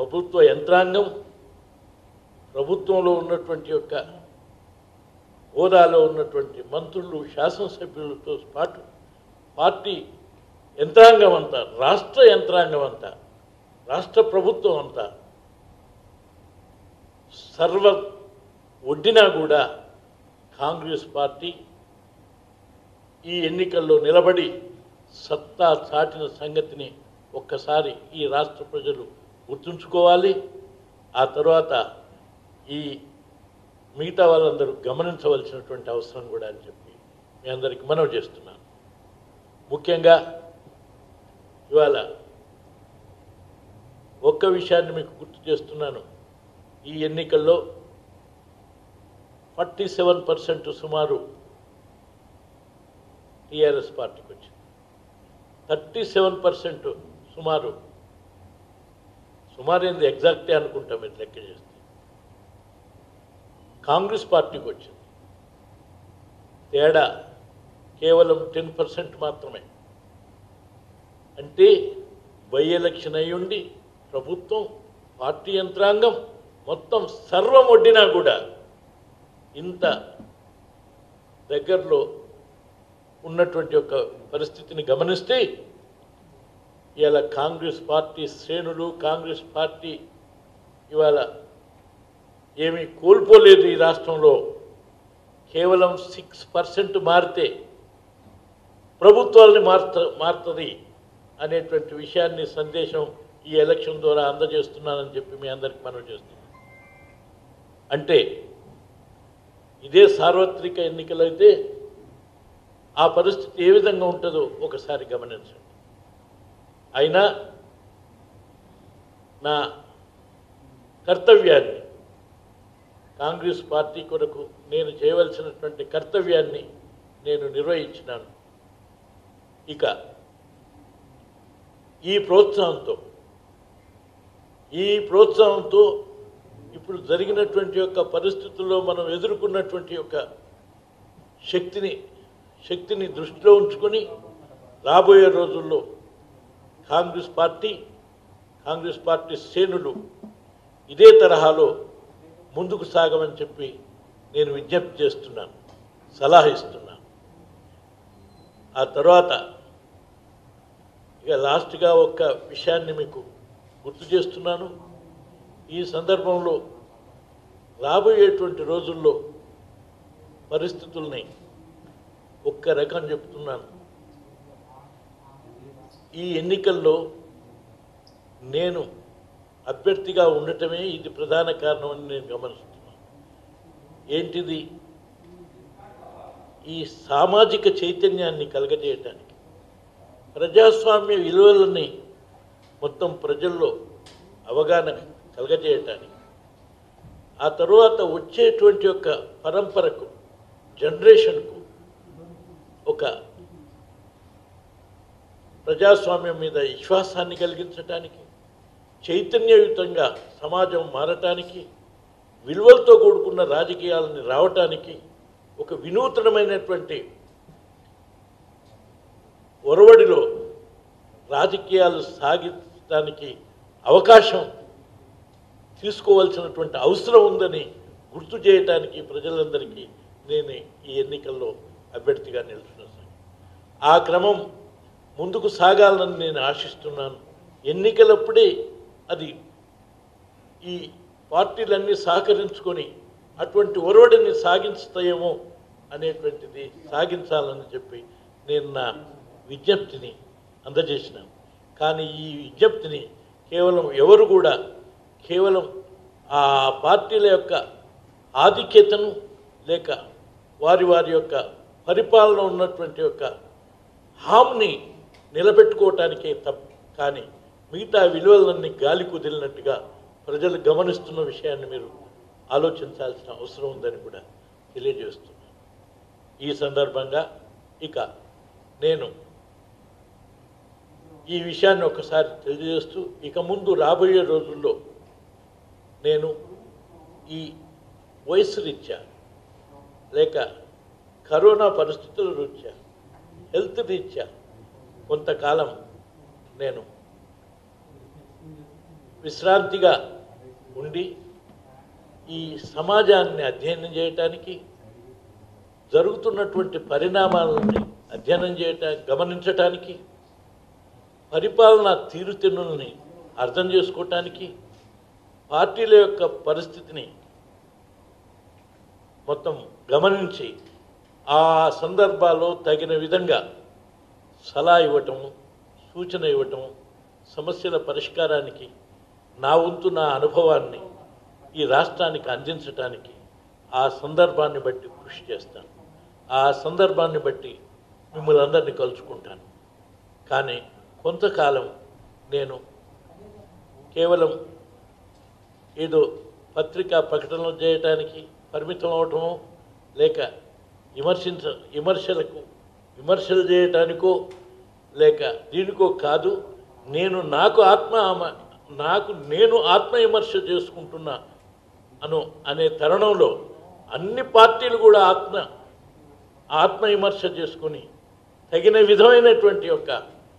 ప్రభుత్వ యంత్రాంగం ప్రభుత్వంలో ఉన్నటువంటి యొక్క హోదాలో ఉన్నటువంటి మంత్రులు శాసనసభ్యులతో పాటు పార్టీ యంత్రాంగం అంతా రాష్ట్ర యంత్రాంగం అంతా రాష్ట్ర ప్రభుత్వం అంతా సర్వ ఒడ్డినా కూడా కాంగ్రెస్ పార్టీ ఈ ఎన్నికల్లో నిలబడి సత్తా చాటిన సంగతిని ఒక్కసారి ఈ రాష్ట్ర ప్రజలు గుర్తుంచుకోవాలి ఆ తర్వాత ఈ మిగతా వాళ్ళందరూ గమనించవలసినటువంటి అవసరం కూడా అని చెప్పి మీ అందరికీ మనవి చేస్తున్నాను ముఖ్యంగా ఇవాళ ఒక్క విషయాన్ని మీకు గుర్తు చేస్తున్నాను ఈ ఎన్నికల్లో ఫార్టీ సెవెన్ పర్సెంట్ సుమారు టీఆర్ఎస్ పార్టీకి వచ్చింది థర్టీ సెవెన్ పర్సెంట్ సుమారు సుమారు ఏంది ఎగ్జాక్టే అనుకుంటా మీరు లెక్క చేస్తే కాంగ్రెస్ పార్టీకి వచ్చింది తేడా కేవలం టెన్ పర్సెంట్ మాత్రమే అంటే బై ఎలక్షన్ అయ్యుండి ప్రభుత్వం పార్టీ యంత్రాంగం మొత్తం సర్వం వడ్డినా కూడా ఇంత దగ్గరలో ఉన్నటువంటి ఒక పరిస్థితిని గమనిస్తే ఇవాళ కాంగ్రెస్ పార్టీ శ్రేణులు కాంగ్రెస్ పార్టీ ఇవాళ ఏమీ కోల్పోలేదు ఈ రాష్ట్రంలో కేవలం సిక్స్ పర్సెంట్ మారితే ప్రభుత్వాలని మార్త మారుతుంది అనేటువంటి విషయాన్ని సందేశం ఈ ఎలక్షన్ ద్వారా అందజేస్తున్నానని చెప్పి మీ అందరికి మనవి చేస్తున్నాను అంటే ఇదే సార్వత్రిక ఎన్నికలైతే ఆ పరిస్థితి ఏ విధంగా ఉంటుందో ఒకసారి గమనించండి అయినా నా కర్తవ్యాన్ని కాంగ్రెస్ పార్టీ కొరకు నేను చేయవలసినటువంటి కర్తవ్యాన్ని నేను నిర్వహించినాను ఇక ఈ ప్రోత్సాహంతో ఈ ప్రోత్సాహంతో ఇప్పుడు జరిగినటువంటి యొక్క పరిస్థితుల్లో మనం ఎదుర్కొన్నటువంటి యొక్క శక్తిని శక్తిని దృష్టిలో ఉంచుకొని రాబోయే రోజుల్లో కాంగ్రెస్ పార్టీ కాంగ్రెస్ పార్టీ శ్రేణులు ఇదే తరహాలో ముందుకు సాగమని చెప్పి నేను విజ్ఞప్తి చేస్తున్నాను సలహా ఇస్తున్నాను ఆ తర్వాత ఇక లాస్ట్గా ఒక్క విషయాన్ని మీకు గుర్తు చేస్తున్నాను ఈ సందర్భంలో రాబోయేటువంటి రోజుల్లో పరిస్థితుల్ని ఒక్క రకం చెప్తున్నాను ఈ ఎన్నికల్లో నేను అభ్యర్థిగా ఉండటమే ఇది ప్రధాన కారణమని నేను గమనిస్తున్నాను ఏంటిది ఈ సామాజిక చైతన్యాన్ని కలగజేయటానికి ప్రజాస్వామ్య విలువలని మొత్తం ప్రజల్లో అవగాహన కలగజేయటానికి ఆ తరువాత వచ్చేటువంటి యొక్క పరంపరకు జనరేషన్కు ఒక ప్రజాస్వామ్యం మీద విశ్వాసాన్ని కలిగించటానికి చైతన్యయుతంగా సమాజం మారటానికి విలువలతో కూడుకున్న రాజకీయాలని రావటానికి ఒక వినూతనమైనటువంటి ఒరవడిలో రాజకీయాలు సాగించడానికి అవకాశం తీసుకోవాల్సినటువంటి అవసరం ఉందని గుర్తు చేయటానికి ప్రజలందరికీ నేను ఈ ఎన్నికల్లో అభ్యర్థిగా నిలుస్తున్నాను ఆ క్రమం ముందుకు సాగాలని నేను ఆశిస్తున్నాను ఎన్నికలప్పుడే అది ఈ పార్టీలన్నీ సహకరించుకొని అటువంటి ఒరవడిని సాగించుతాయేమో అనేటువంటిది సాగించాలని చెప్పి నేను నా విజ్ఞప్తిని అందజేసినాను కానీ ఈ విజ్ఞప్తిని కేవలం ఎవరు కూడా కేవలం ఆ పార్టీల యొక్క ఆధిక్యతను లేక వారి వారి యొక్క పరిపాలన ఉన్నటువంటి యొక్క హామ్ని నిలబెట్టుకోవటానికే తప్ప కానీ మిగతా విలువలన్నీ గాలి కుదిలినట్టుగా ప్రజలు గమనిస్తున్న విషయాన్ని మీరు ఆలోచించాల్సిన అవసరం ఉందని కూడా తెలియజేస్తున్నాను ఈ సందర్భంగా ఇక నేను ఈ విషయాన్ని ఒకసారి తెలియజేస్తూ ఇక ముందు రాబోయే రోజుల్లో నేను ఈ వయసు రీత్యా లేక కరోనా పరిస్థితుల రీత్యా హెల్త్ రీత్యా కొంతకాలం నేను విశ్రాంతిగా ఉండి ఈ సమాజాన్ని అధ్యయనం చేయటానికి జరుగుతున్నటువంటి పరిణామాలని అధ్యయనం చేయటానికి గమనించటానికి పరిపాలన తీరుతెన్నుల్ని అర్థం చేసుకోవటానికి పార్టీల యొక్క పరిస్థితిని మొత్తం గమనించి ఆ సందర్భాల్లో తగిన విధంగా సలహా ఇవ్వటము సూచన ఇవ్వటము సమస్యల పరిష్కారానికి నా వంతు నా అనుభవాన్ని ఈ రాష్ట్రానికి అందించటానికి ఆ సందర్భాన్ని బట్టి కృషి చేస్తాను ఆ సందర్భాన్ని బట్టి మిమ్మల్ని అందరినీ కలుసుకుంటాను కానీ కొంతకాలం నేను కేవలం ఏదో పత్రికా ప్రకటనలు చేయటానికి పరిమితం అవటమో లేక విమర్శించ విమర్శలకు విమర్శలు చేయటానికో లేక దీనికో కాదు నేను నాకు ఆత్మ నాకు నేను ఆత్మ విమర్శ చేసుకుంటున్నా అను అనే తరుణంలో అన్ని పార్టీలు కూడా ఆత్మ ఆత్మ విమర్శ చేసుకొని తగిన విధమైనటువంటి యొక్క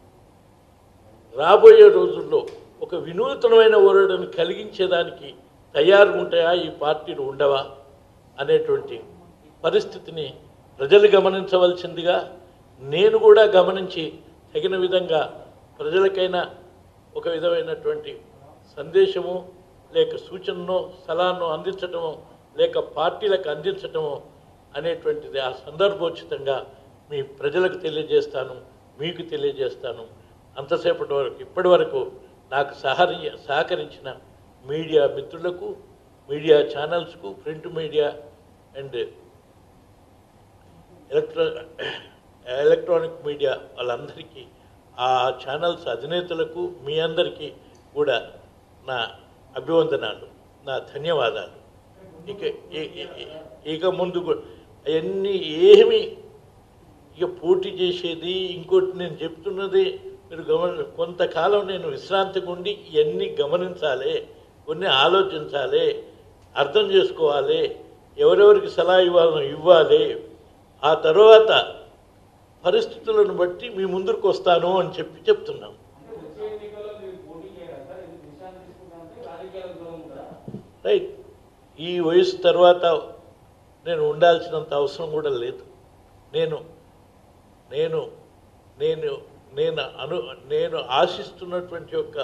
రాబోయే రోజుల్లో ఒక వినూతనమైన ఓరడను కలిగించేదానికి తయారు ఉంటాయా ఈ పార్టీలు ఉండవా అనేటువంటి పరిస్థితిని ప్రజలు గమనించవలసిందిగా నేను కూడా గమనించి తగిన విధంగా ప్రజలకైనా ఒక విధమైనటువంటి సందేశము లేక సూచనను సలహాను అందించటము లేక పార్టీలకు అందించటము అనేటువంటిది ఆ సందర్భోచితంగా మీ ప్రజలకు తెలియజేస్తాను మీకు తెలియజేస్తాను అంతసేపటి వరకు ఇప్పటి వరకు నాకు సహరి సహకరించిన మీడియా మిత్రులకు మీడియా ఛానల్స్కు print media and electro electronic media వాళ్ళందరికీ ఆ ఛానల్స్ అధినేతలకు మీ అందరికీ కూడా నా అభివందనాలు నా ధన్యవాదాలు ఇక ఇ- ఇ- ఇ- ఇక ముందు అవన్నీ ఏమి ఇక పోటీ చేసేది ఇంకోటి నేను చెప్తున్నది మీరు గమని కొంతకాలం నేను విశ్రాంతిగా ఉండి ఇవన్నీ గమనించాలి కొన్ని ఆలోచించాలి అర్థం చేసుకోవాలి ఎవరెవరికి సలహా ఇవ్వాలో ఇవ్వాలి ఆ తర్వాత పరిస్థితులను బట్టి మీ ముందుకు వస్తాను అని చెప్పి చెప్తున్నాను అంటే వచ్చే ఎన్నికల్లో మీరు పోటీ చేయరా సార్ ఇది విషయాన్ని తీసుకుంటామంటే రాజకీయాలకు దూరం ఉంటారా రైట్ ఈ వయసు తర్వాత నేను ఉండాల్సినంత అవసరం కూడా లేదు నేను నేను నేను నేను అను నేను ఆశిస్తున్నటువంటి యొక్క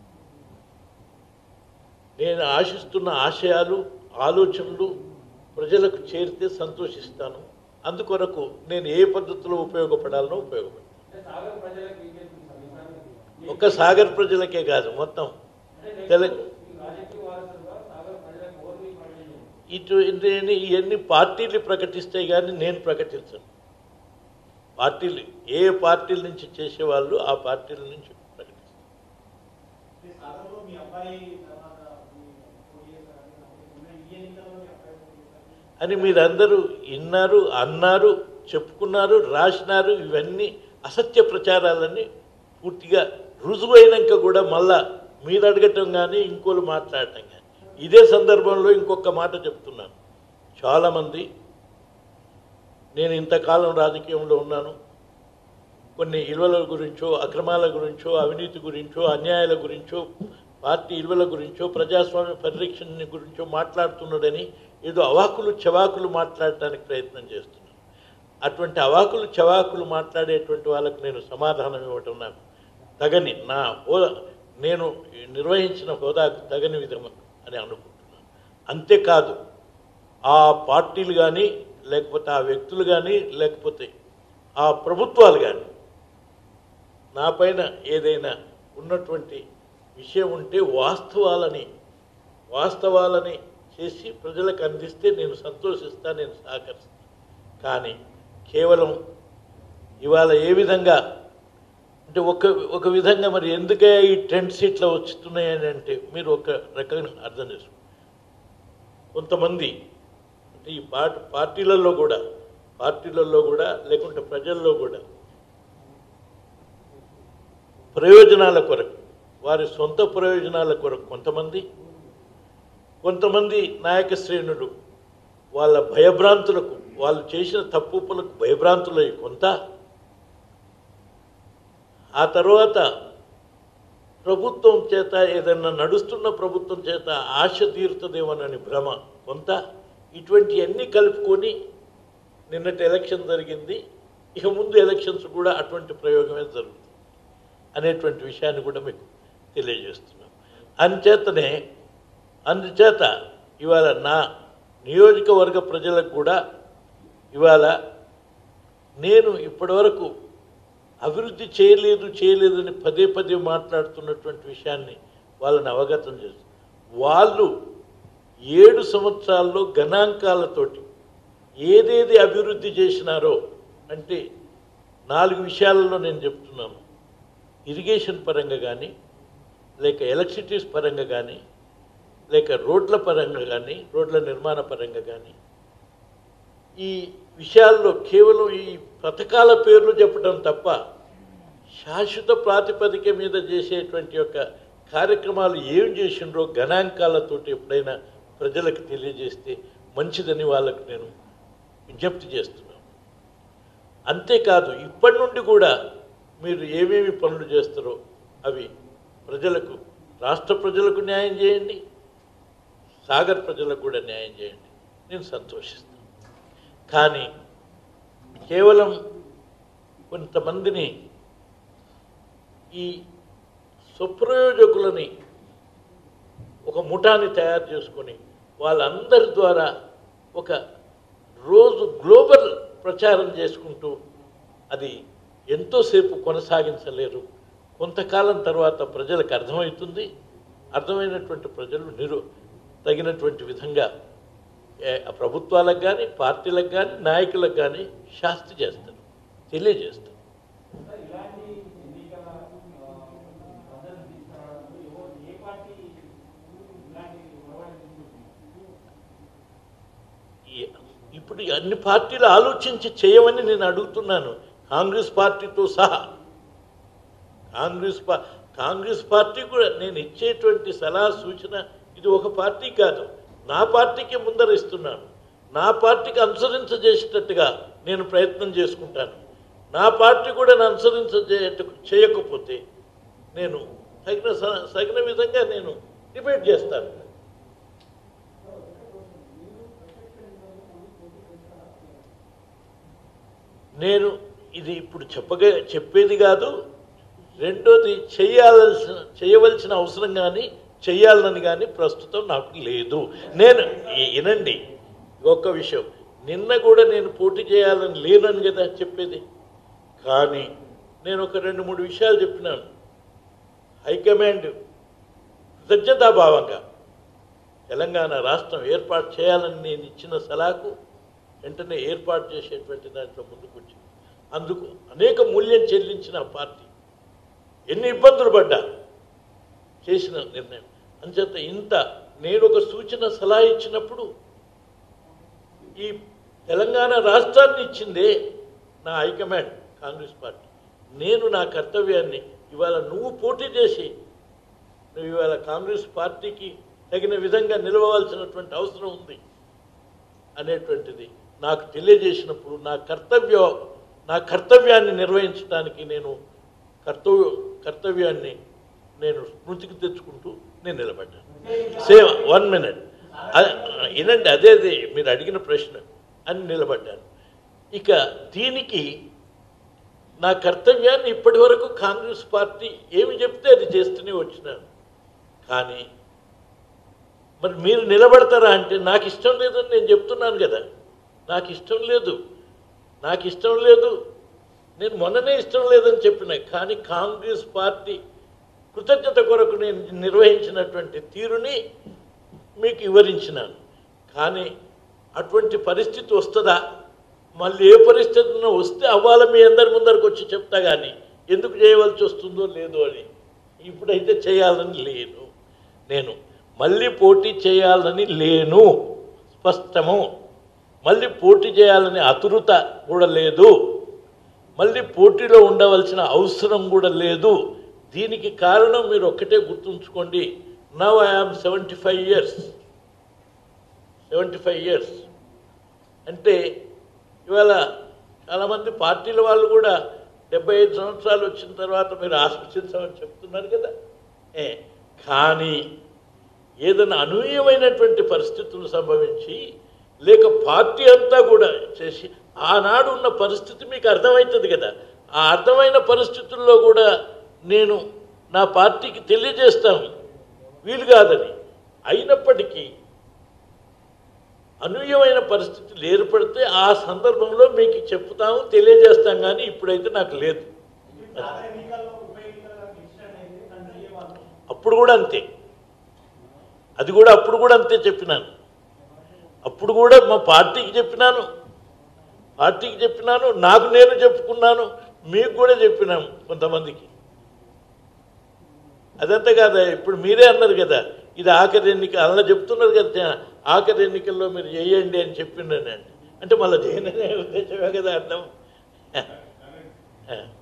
నేను ఆశిస్తున్న ఆశయాలు ఆలోచనలు ప్రజలకు చేరితే సంతోషిస్తాను అందుకొరకు నేను ఏ పద్ధతిలో ఉపయోగపడాలనో ఉపయోగపడతాను అంటే సాగర్ ప్రజలకు ఏం చేస్తుంది సార్ విషయాన్ని ఒక్క సాగర్ ప్రజలకే కాదు మొత్తం అంటే తెల ఈ రాజకీయ వారసులుగా సాగర్ ప్రజలకు ఓర్ని ప్రకటించింది ఇటు ఇన్ని ఇవన్నీ పార్టీలు ప్రకటిస్తాయి కానీ నేను ప్రకటించను పార్టీలు ఏ పార్టీల నుంచి చేసేవాళ్ళు ఆ పార్టీల నుంచి ప్రకటిస్తారు అంటే సాగర్లో మీ అబ్బాయి తర్వాత మీ పోటీ చేశారని నాకు ఈ ఎన్నికల్లో మీ అబ్బాయి పోటీ చేశారు అని మీరందరూ విన్నారు అన్నారు చెప్పుకున్నారు రాసినారు ఇవన్నీ అసత్య ప్రచారాలన్నీ పూర్తిగా రుజువైనాక కూడా మళ్ళా మీరు అడగటం కానీ ఇంకోళ్ళు మాట్లాడటం కానీ ఇదే సందర్భంలో ఇంకొక మాట చెప్తున్నాను చాలామంది నేను ఇంతకాలం రాజకీయంలో ఉన్నాను కొన్ని ఇల్వల గురించో అక్రమాల గురించో అవినీతి గురించో అన్యాయాల గురించో పార్టీ ఇల్వల గురించో ప్రజాస్వామ్య పరిరక్షణ గురించో మాట్లాడుతున్నాడని ఏదో అవాకులు చవాకులు మాట్లాడటానికి ప్రయత్నం చేస్తున్నాను అటువంటి అవాకులు చవాకులు మాట్లాడేటువంటి వాళ్ళకు నేను సమాధానం ఇవ్వటం నాకు తగని నా హోదా నేను నిర్వహించిన హోదాకు తగని విధం అని అనుకుంటున్నాను అంతేకాదు ఆ పార్టీలు కానీ లేకపోతే ఆ వ్యక్తులు కానీ లేకపోతే ఆ ప్రభుత్వాలు కానీ నా పైన ఏదైనా ఉన్నటువంటి విషయం ఉంటే వాస్తవాలని వాస్తవాలని చేసి ప్రజలకు అందిస్తే నేను సంతోషిస్తా నేను సహకరిస్తాను కానీ కేవలం ఇవాళ ఏ విధంగా అంటే ఒక ఒక విధంగా మరి ఎందుకే ఈ ట్రెండ్స్ ఇట్లా వస్తున్నాయని అంటే మీరు ఒక రకంగా అర్థం చేసుకోండి కొంతమంది అంటే ఈ పార్టీ పార్టీలలో కూడా పార్టీలలో కూడా లేకుంటే ప్రజల్లో కూడా ప్రయోజనాల కొరకు వారి సొంత ప్రయోజనాల కొరకు కొంతమంది కొంతమంది నాయక శ్రేణులు వాళ్ళ భయభ్రాంతులకు వాళ్ళు చేసిన తప్పులకు భయభ్రాంతులై కొంత ఆ తర్వాత ప్రభుత్వం చేత ఏదైనా నడుస్తున్న ప్రభుత్వం చేత ఆశ తీరుతుందేమోనని భ్రమ కొంత ఇటువంటివన్నీ కలుపుకొని నిన్నటి ఎలక్షన్ జరిగింది ఇక ముందు ఎలక్షన్స్ కూడా అటువంటి ప్రయోగమే జరుగుతుంది అనేటువంటి విషయాన్ని కూడా మీకు తెలియజేస్తున్నాం అందుచేతనే అందుచేత ఇవాళ నా నియోజకవర్గ ప్రజలకు కూడా ఇవాళ నేను ఇప్పటివరకు అభివృద్ధి చేయలేదు చేయలేదని పదే పదే మాట్లాడుతున్నటువంటి విషయాన్ని వాళ్ళని అవగతం చేస్తారు వాళ్ళు ఏడు సంవత్సరాల్లో గణాంకాలతోటి ఏదేది అభివృద్ధి చేసినారో అంటే నాలుగు విషయాలలో నేను చెప్తున్నాను ఇరిగేషన్ పరంగా కానీ లేక ఎలక్ట్రిసిటీస్ పరంగా కానీ లేక రోడ్ల పరంగా కానీ రోడ్ల నిర్మాణ పరంగా కానీ ఈ విషయాల్లో కేవలం ఈ పథకాల పేర్లు చెప్పడం తప్ప శాశ్వత ప్రాతిపదిక మీద చేసేటువంటి యొక్క కార్యక్రమాలు ఏం చేసిండ్రో గణాంకాలతోటి ఎప్పుడైనా ప్రజలకు తెలియజేస్తే మంచిదని వాళ్ళకు నేను విజ్ఞప్తి చేస్తున్నాను అంతేకాదు ఇప్పటి నుండి కూడా మీరు ఏమేమి పనులు చేస్తారో అవి ప్రజలకు రాష్ట్ర ప్రజలకు న్యాయం చేయండి సాగర్ ప్రజలకు కూడా న్యాయం చేయండి నేను సంతోషిస్తాను కానీ కేవలం కొంతమందిని ఈ స్వప్రయోజకులని ఒక ముఠాని తయారు చేసుకొని వాళ్ళందరి ద్వారా ఒక రోజు గ్లోబల్ ప్రచారం చేసుకుంటూ అది ఎంతోసేపు కొనసాగించలేరు కొంతకాలం తర్వాత ప్రజలకు అర్థమవుతుంది అర్థమైనటువంటి ప్రజలు నిరు తగినటువంటి విధంగా ఏ, ఆ ప్రభుత్వాలకు కానీ పార్టీలకు కానీ నాయకులకు కానీ శాస్తి చేస్తారు తెలియజేస్తారు సార్, ఇలాంటి ఎన్నికల ఆ, పద్ధతి తీసుకురావడంలో ఎవరు ఏ పార్టీ ఇలాంటి ఒరవడి తీసుకుంటుంది ఈ- ఇప్పుడు ఈ అన్ని పార్టీలు ఆలోచించి చేయమని నేను అడుగుతున్నాను కాంగ్రెస్ పార్టీతో సహా కాంగ్రెస్ పా కాంగ్రెస్ పార్టీ కూడా నేను ఇచ్చేటువంటి సలహా సూచన ఇది ఒక పార్టీ కాదు నా పార్టీకి ముందర ఇస్తున్నాను నా పార్టీకి అనుసరించజేసేటట్టుగా నేను ప్రయత్నం చేసుకుంటాను నా పార్టీ కూడా నన్ను అనుసరించజే చేయకపోతే నేను తగిన స- తగిన విధంగా నేను డిబేట్ చేస్తాను నేను ఇది ఇప్పుడు చెప్పగా చెప్పేది కాదు రెండోది చేయాల్సిన చేయవలసిన అవసరం కానీ చేయాలని కానీ ప్రస్తుతం నాకు లేదు నేను ఈ- వినండి ఒక్క విషయం నిన్న కూడా నేను పోటీ చేయాలని లేనని కదా చెప్పేది కానీ నేను ఒక రెండు మూడు విషయాలు చెప్పినాను హైకమాండ్ కృతజ్ఞతాభావంగా తెలంగాణ రాష్ట్రం ఏర్పాటు చేయాలని నేను ఇచ్చిన సలహాకు వెంటనే ఏర్పాటు చేసేటువంటి దాంట్లో ముందుకు వచ్చింది అందుకు అనేక మూల్యం చెల్లించిన పార్టీ ఎన్ని ఇబ్బందులు పడ్డా చేసిన నిర్ణయం అంచేత ఇంత నేను ఒక సూచన సలహా ఇచ్చినప్పుడు ఈ తెలంగాణ రాష్ట్రాన్ని ఇచ్చిందే నా హైకమాండ్ కాంగ్రెస్ పార్టీ నేను నా కర్తవ్యాన్ని ఇవాళ నువ్వు పోటీ చేసి నువ్వు ఇవాళ కాంగ్రెస్ పార్టీకి తగిన విధంగా నిలవవలసినటువంటి అవసరం ఉంది అనేటువంటిది నాకు తెలియజేసినప్పుడు నా కర్తవ్య నా కర్తవ్యాన్ని నిర్వహించడానికి నేను కర్తవ్య కర్తవ్యాన్ని నేను స్మృతికి తెచ్చుకుంటూ నేను నిలబడ్డాను సేమ్ వన్ మినిట్ వినండి అదేది మీరు అడిగిన ప్రశ్న అని నిలబడ్డాను ఇక దీనికి నా కర్తవ్యాన్ని ఇప్పటి వరకు కాంగ్రెస్ పార్టీ ఏమి చెప్తే అది చేస్తూనే వచ్చినాను కానీ మరి మీరు నిలబడతారా అంటే నాకు ఇష్టం లేదని నేను చెప్తున్నాను కదా నాకు ఇష్టం లేదు నాకు ఇష్టం లేదు నేను మొన్ననే ఇష్టం లేదని చెప్పిన కానీ కాంగ్రెస్ పార్టీ కృతజ్ఞత కొరకు నేను నిర్వహించినటువంటి తీరుని మీకు వివరించినాను కానీ అటువంటి పరిస్థితి వస్తుందా మళ్ళీ ఏ పరిస్థితిలో వస్తే అవ్వాలి మీ అందరి ముందరికి వచ్చి చెప్తా కానీ ఎందుకు చేయవలసి వస్తుందో లేదో అని ఇప్పుడైతే చేయాలని లేను నేను మళ్ళీ పోటీ చేయాలని లేను స్పష్టము మళ్ళీ పోటీ చేయాలని అతురుత కూడా లేదు మళ్ళీ పోటీలో ఉండవలసిన అవసరం కూడా లేదు దీనికి కారణం మీరు ఒక్కటే గుర్తుంచుకోండి now I am seventy five years seventy five years అంటే ఇవాళ చాలామంది పార్టీల వాళ్ళు కూడా డెబ్బై ఐదు సంవత్సరాలు వచ్చిన తర్వాత మీరు ఆశించమని చెప్తున్నారు కదా ఏ, కానీ ఏదైనా అనూహ్యమైనటువంటి పరిస్థితులు సంభవించి లేక పార్టీ అంతా కూడా చేసి ఆనాడు ఉన్న పరిస్థితి మీకు అర్థమవుతుంది కదా ఆ అర్థమైన పరిస్థితుల్లో కూడా నేను నా పార్టీకి తెలియజేస్తాను వీలు కాదని అయినప్పటికీ అనూహ్యమైన పరిస్థితులు ఏర్పడితే ఆ సందర్భంలో మీకు చెప్తాము తెలియజేస్తాం కానీ ఇప్పుడైతే నాకు లేదు సాధారణ ఎన్నికల్లో ఉప ఎన్నికల్లో గెలిచినట్టయితే తండ్రి అయ్యేవాళ్ళు అప్పుడు కూడా అంతే అది కూడా అప్పుడు కూడా అంతే చెప్పినాను అప్పుడు కూడా మా పార్టీకి చెప్పినాను పార్టీకి చెప్పినాను నాకు నేను చెప్పుకున్నాను మీకు కూడా చెప్పినాము కొంతమందికి అదంతా కాదా ఇప్పుడు మీరే అన్నారు కదా ఇది ఆఖరి ఎన్నిక అలా చెప్తున్నారు కదా ఆఖరి ఎన్నికల్లో మీరు చేయండి అని చెప్పిండనండి అంటే మళ్ళీ చేయననే ఉద్దేశమే కదా అర్థం ఆ.